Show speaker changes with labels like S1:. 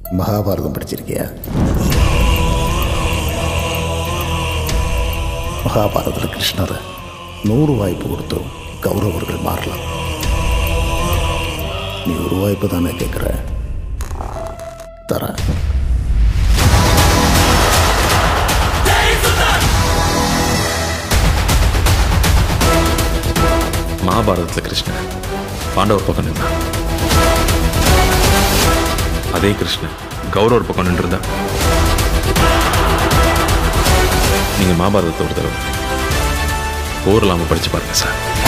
S1: மகாபாரதம் படிச்சிருக்கியா மகாபாரதத்தில் கிருஷ்ணர் நூறு வாய்ப்பு கொடுத்தும் கௌரவர்கள் மாறலாம் நீ ஒரு வாய்ப்பு தானே கேட்குற தரேன்
S2: மகாபாரதத்தில் கிருஷ்ணன் பாண்டவர் பக்கம் நின்றான் அதே கிருஷ்ணன் கௌரவர் பக்கம் நின்றுருந்தா நீங்க மகாபாரதத்தை ஒரு தடவை போர் இல்லாமல் படிச்சு பாருங்க சார்